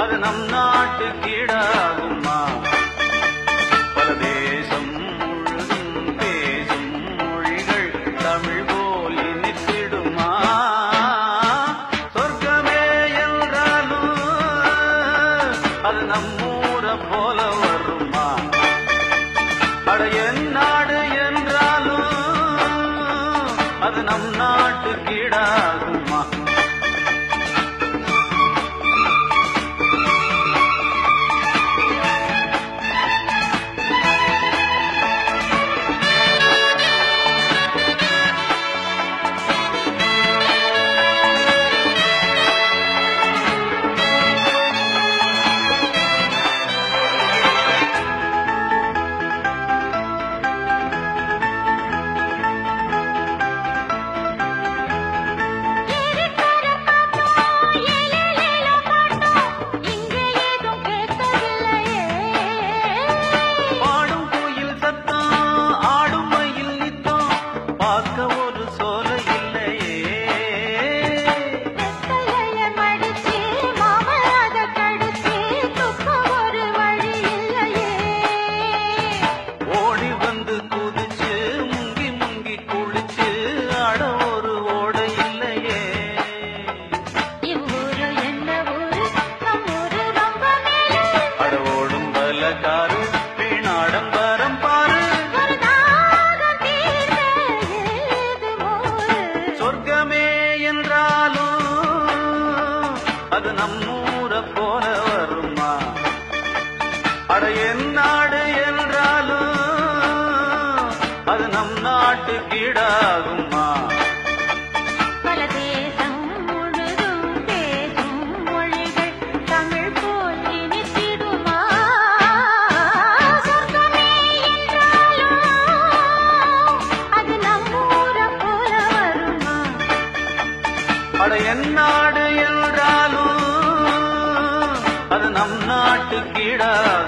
அது நம் நாட்டு கீழாகுமா பல தேசம் முழுதும் பேசும் மொழிகள் தமிழ் போல் இனித்திடுமா சொர்க்கமே என்றாலும் அது நம்மூர போல வருமா அட என் நாடு என்றாலும் அது நம் நாட்டு கீழாகுமா பாடும் கோயில் சத்தம் ஆடும் மயில் நித்தம் பார்க்க ஒரு சோலை இல்லையே ஓடி வந்து குதிச்சு முங்கி முங்கி குளிச்சு ஆட ஒரு ஓடை இல்லையே அட ஓடும் பலகாரு வீணாடம்பரம் பாரு சொர்க்கமே என்றாலும் அது நம்மூர போல வருமா அட என் நாடு என்றாலும் அது நம் நாட்டு கீழாகுமா பல தேசம் முழுதும் பேசும் மொழிகள் தமிழ் போல் இனித்திடுமா சொர்க்கமே என்றாலும் அது நம்மூர போல வருமா அட என் நாடு என்றாலும் அது நம் நாட்டு கீழாகுமா